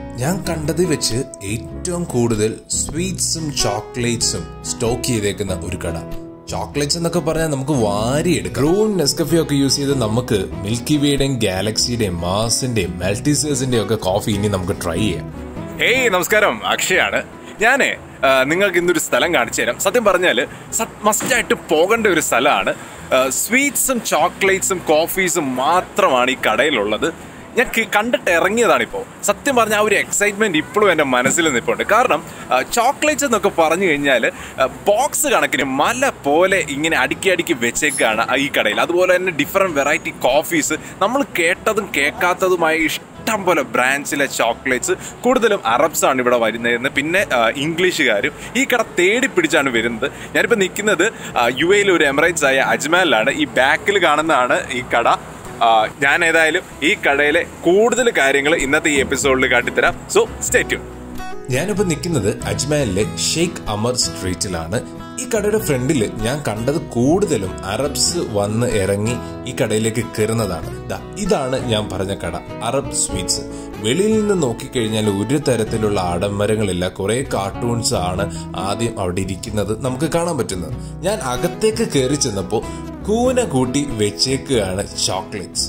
ഞാൻ കണ്ടത് വെച്ച് ഏറ്റവും കൂടുതൽ സ്വീറ്റ്സും ചോക്ലേറ്റ്സും സ്റ്റോക്ക് ചെയ്തേക്കുന്ന ഒരു കട ചോക്ലേറ്റ്സ് എന്നൊക്കെ പറഞ്ഞാൽ നമുക്ക് വാരിയെടുക്കാം ക്രൂൺ നെസ്കഫിയോ ഒക്കെ യൂസ് ചെയ്ത് നമുക്ക് മിൽക്കി വേയുടെയും ഗാലക്സിയുടെയും മാസിന്റെയും മൾട്ടിസേഴ്സിന്റെയും ഒക്കെ കോഫി ഇനി നമുക്ക് ട്രൈ ചെയ്യാം ഹേയ് നമസ്കാരം അക്ഷയാണ് ഞാനേ ആ, നിങ്ങൾക്ക് ഇന്നൊരു സ്ഥലം കാണിച്ചു തരാം സത്യം പറഞ്ഞാൽ മസ്റ്റായിട്ട് പോകേണ്ട ഒരു സ്ഥലമാണ് സ്വീറ്റ്സും ചോക്ലേറ്റ്സും കോഫീസും മാത്രമാണ് ഈ കടയിലുള്ളത് ഞാൻ കി- കണ്ടിട്ട് ഇറങ്ങിയതാണിപ്പോൾ സത്യം പറഞ്ഞ ആ ഒരു എക്സൈറ്റ്മെന്റ് ഇപ്പോഴും എൻ്റെ മനസ്സിൽ നിൽപ്പുണ്ട് കാരണം ചോക്ലേറ്റ്സ് എന്നൊക്കെ പറഞ്ഞു കഴിഞ്ഞാൽ ബോക്സ് കണക്കിന് മല പോലെ ഇങ്ങനെ അടുക്കി അടുക്കി വെച്ചേക്കാണ് ഈ കടയിൽ അതുപോലെ തന്നെ ഡിഫറെൻറ്റ് വെറൈറ്റി കോഫീസ് നമ്മൾ കേട്ടതും കേൾക്കാത്തതുമായ ഇഷ്ടം പോലെ ബ്രാൻഡ്സിലെ ചോക്ലേറ്റ്സ് കൂടുതലും അറബ്സ് ആണ് ഇവിടെ വരുന്നതെന്ന് പിന്നെ ആ, ഇംഗ്ലീഷുകാരും ഈ കട തേടി പിടിച്ചാണ് വരുന്നത് ഞാനിപ്പോൾ നിൽക്കുന്നത് യു എയിലെ ഒരു എമിറേറ്റ്സ് ആയ അജ്മാലിലാണ് ഈ ബാക്കിൽ കാണുന്നതാണ് ഈ കട ആ, ഞാൻ ഏതായാലും ഈ കടയിലെ കൂടുതൽ കാര്യങ്ങൾ ഇന്നത്തെ ഈ എപ്പിസോഡിൽ കാട്ടിത്തരാം സോ സ്റ്റേറ്റ്യൂ ഞാനിപ്പോൾ നിൽക്കുന്നത് അജ്മാലിലെ ഷെയ്ഖ് അമർ സ്ട്രീറ്റിലാണ് ഈ കടയുടെ ഫ്രണ്ടിൽ ഞാൻ കണ്ടത് കൂടുതലും അറബ്സ് വന്ന് ഇറങ്ങി ഈ കടയിലേക്ക് കയറുന്നതാണ് ദാ ഇതാണ് ഞാൻ പറഞ്ഞ കട അറബ് സ്വീറ്റ്സ് വെളിയിൽ നിന്ന് നോക്കിക്കഴിഞ്ഞാൽ ഒരു തരത്തിലുള്ള ആഡംബരങ്ങളില്ല കുറെ കാർട്ടൂൺസ് ആണ് ആദ്യം അവിടെ ഇരിക്കുന്നത് നമുക്ക് കാണാൻ പറ്റുന്നത് ഞാൻ അകത്തേക്ക് കയറി ചെന്നപ്പോൾ കൂന കൂട്ടി വെച്ചേക്കുകയാണ് ചോക്ലേറ്റ്സ്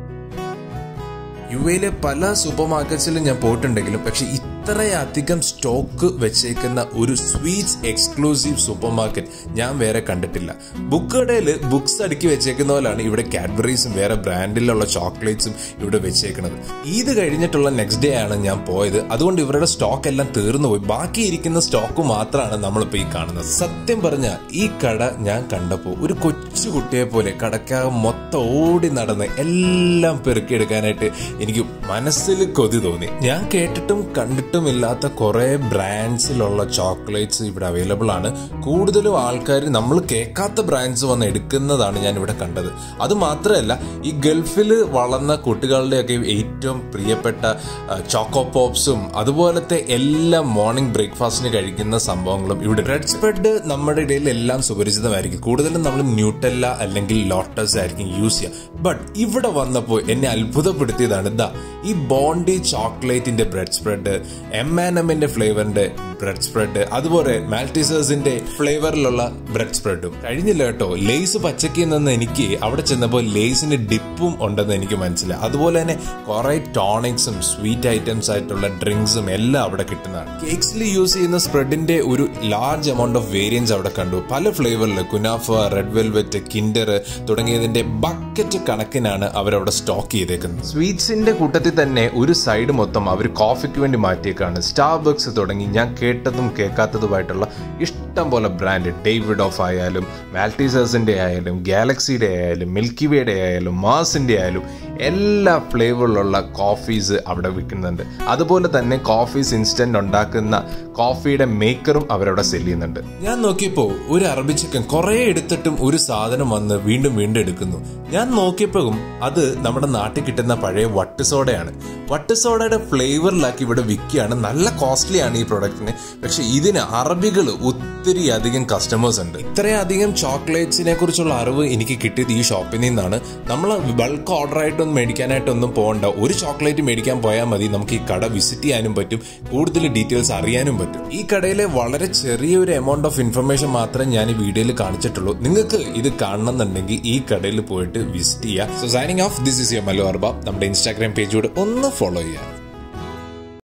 യു എയിലെ പല സൂപ്പർ മാർക്കറ്റ്സിലും ഞാൻ പോയിട്ടുണ്ടെങ്കിലും പക്ഷെ ഇത്രയധികം സ്റ്റോക്ക് വെച്ചേക്കുന്ന ഒരു സ്വീറ്റ്സ് എക്സ്ക്ലൂസീവ് സൂപ്പർ മാർക്കറ്റ് ഞാൻ വേറെ കണ്ടിട്ടില്ല ബുക്ക് കടയിൽ ബുക്സ് അടുക്കി വെച്ചേക്കുന്ന പോലാണ് ഇവിടെ കാഡ്ബറീസും വേറെ ബ്രാൻഡിലുള്ള ചോക്ലേറ്റ്സും ഇവിടെ വെച്ചേക്കുന്നത് ഇത് കഴിഞ്ഞിട്ടുള്ള നെക്സ്റ്റ് ഡേ ആണ് ഞാൻ പോയത് അതുകൊണ്ട് ഇവരുടെ സ്റ്റോക്ക് എല്ലാം തീർന്നു പോയി ബാക്കിയിരിക്കുന്ന സ്റ്റോക്ക് മാത്രമാണ് നമ്മളിപ്പോൾ ഈ കാണുന്നത് സത്യം പറഞ്ഞ ഈ കട ഞാൻ കണ്ടപ്പോൾ ഒരു കൊച്ചു കുട്ടിയെ പോലെ കടക്കകം മൊത്തം ഓടി നടന്ന് എല്ലാം പെറുക്കിയെടുക്കാനായിട്ട് എനിക്ക് മനസ്സിൽ കൊതി തോന്നി ഞാൻ കേട്ടിട്ടും കണ്ടിട്ടും ഇല്ലാത്ത കുറെ ബ്രാൻഡ്സിലുള്ള ചോക്ലേറ്റ്സ് ഇവിടെ അവൈലബിൾ ആണ് കൂടുതലും ആൾക്കാർ നമ്മൾ കേൾക്കാത്ത ബ്രാൻഡ്സ് വന്ന് എടുക്കുന്നതാണ് ഞാൻ ഇവിടെ കണ്ടത് അത് മാത്രമല്ല ഈ ഗൾഫിൽ വളർന്ന കുട്ടികളുടെയൊക്കെ ഏറ്റവും പ്രിയപ്പെട്ട ചോക്കോ പോപ്സും അതുപോലത്തെ എല്ലാ മോർണിംഗ് ബ്രേക്ക്ഫാസ്റ്റിന് കഴിക്കുന്ന സംഭവങ്ങളും ഇവിടെ ബ്രെഡ് സ്പ്രെഡ് നമ്മുടെ ഇടയിൽ എല്ലാം സുപരിചിതമായിരിക്കും കൂടുതലും നമ്മൾ ന്യൂട്ടല്ല അല്ലെങ്കിൽ ലോട്ടസ് ആയിരിക്കും യൂസ് ചെയ്യുക ബട്ട് ഇവിടെ വന്നപ്പോൾ എന്നെ അത്ഭുതപ്പെടുത്തിയതാണ് ഇതാ ഈ ബോണ്ടി ചോക്ലേറ്റിന്റെ ബ്രെഡ് സ്പ്രെഡ് എം ആൻ എമ്മിന്റെ ഫ്ലേവറിന്റെ ബ്രെഡ് സ്പ്രെഡ് അതുപോലെ മാൽറ്റീസേഴ്സിന്റെ ഫ്ലേവറിലുള്ള ബ്രെഡ് സ്പ്രെഡും കഴിഞ്ഞില്ല കേട്ടോ ലേസ് പച്ചക്കിൽ നിന്ന് എനിക്ക് അവിടെ ചെന്നപ്പോൾ ലേസിന് ഡിപ്പും ഉണ്ടെന്ന് എനിക്ക് മനസ്സിലായി അതുപോലെ തന്നെ കുറെ ടോണിക്സും സ്വീറ്റ് ഐറ്റംസ് ആയിട്ടുള്ള ഡ്രിങ്ക്സും എല്ലാം അവിടെ കിട്ടുന്നതാണ് കേക്സിൽ യൂസ് ചെയ്യുന്ന സ്പ്രെഡിന്റെ ഒരു ലാർജ് എമൗണ്ട് ഓഫ് വേരിയൻസ് അവിടെ കണ്ടു പല ഫ്ലേവറിൽ കുനാഫ റെഡ് വെൽവെറ്റ് കിൻഡർ തുടങ്ങിയതിന്റെ ബക്കറ്റ് കണക്കിനാണ് അവരവിടെ സ്റ്റോക്ക് ചെയ്തേക്കുന്നത് സ്വീറ്റ്സിന്റെ കൂട്ടത്തിൽ തന്നെ ഒരു സൈഡ് മൊത്തം അവർ കോഫിക്ക് വേണ്ടി മാറ്റിയേക്കാണ് സ്റ്റാർബക്സ് തുടങ്ങി ഞാൻ കേട്ടതും കേൾക്കാത്തതുമായിട്ടുള്ള ഇഷ്ടം പോലെ ബ്രാൻഡ് ഡേവിഡ് ഓഫ് ആയാലും മാൽറ്റീസേഴ്സിന്റെ ആയാലും ഗാലക്സിയുടെ ആയാലും മിൽക്കി വേയുടെ ആയാലും മാസിന്റെ ആയാലും എല്ലാ ഫ്ലേവറിലുള്ള കോഫീസ് അവിടെ വിൽക്കുന്നുണ്ട് അതുപോലെ തന്നെ കോഫീസ് ഇൻസ്റ്റന്റ് ഉണ്ടാക്കുന്ന കോഫിയുടെ മേക്കറും അവരവിടെ സെല് ചെയ്യുന്നുണ്ട് ഞാൻ നോക്കിയപ്പോ ഒരു അറബി ചിക്കൻ കുറെ എടുത്തിട്ടും ഒരു സാധനം വന്ന് വീണ്ടും വീണ്ടും എടുക്കുന്നു ഞാൻ നോക്കിയപ്പോഴും അത് നമ്മുടെ നാട്ടിൽ കിട്ടുന്ന പഴയ വട്ട് സോഡയാണ് വട്ട് സോഡയുടെ ഫ്ലേവറിലാക്കി ഇവിടെ വിൽക്കുകയാണ് നല്ല കോസ്റ്റ്ലി ആണ് ഈ പ്രൊഡക്റ്റിന് പക്ഷെ ഇതിന് അറബികൾ ഒത്തിരി അധികം കസ്റ്റമേഴ്സ് ഉണ്ട് ഇത്രയധികം ചോക്ലേറ്റ്സിനെ കുറിച്ചുള്ള അറിവ് എനിക്ക് കിട്ടിയത് ഈ ഷോപ്പിൽ നിന്നാണ് നമ്മൾ ബൾക്ക് ഓർഡർ ആയിട്ടൊന്നും മേടിക്കാനായിട്ടൊന്നും പോകണ്ട ഒരു ചോക്ലേറ്റ് മേടിക്കാൻ പോയാൽ മതി നമുക്ക് ഈ കട വിസിറ്റ് ചെയ്യാനും പറ്റും കൂടുതൽ ഡീറ്റെയിൽസ് അറിയാനും പറ്റും ഈ കടയിലെ വളരെ ചെറിയൊരു എമൗണ്ട് ഓഫ് ഇൻഫർമേഷൻ മാത്രമേ ഞാൻ ഈ വീഡിയോയിൽ കാണിച്ചിട്ടുള്ളൂ നിങ്ങൾക്ക് ഇത് കാണണമെന്നുണ്ടെങ്കിൽ ഈ കടയിൽ പോയിട്ട് വിസിറ്റ് ചെയ്യുക so signing off this is your മലു അർബ നമ്മുടെ ഇൻസ്റ്റാഗ്രാം പേജോട് ഒന്ന് ഫോളോ ചെയ്യുക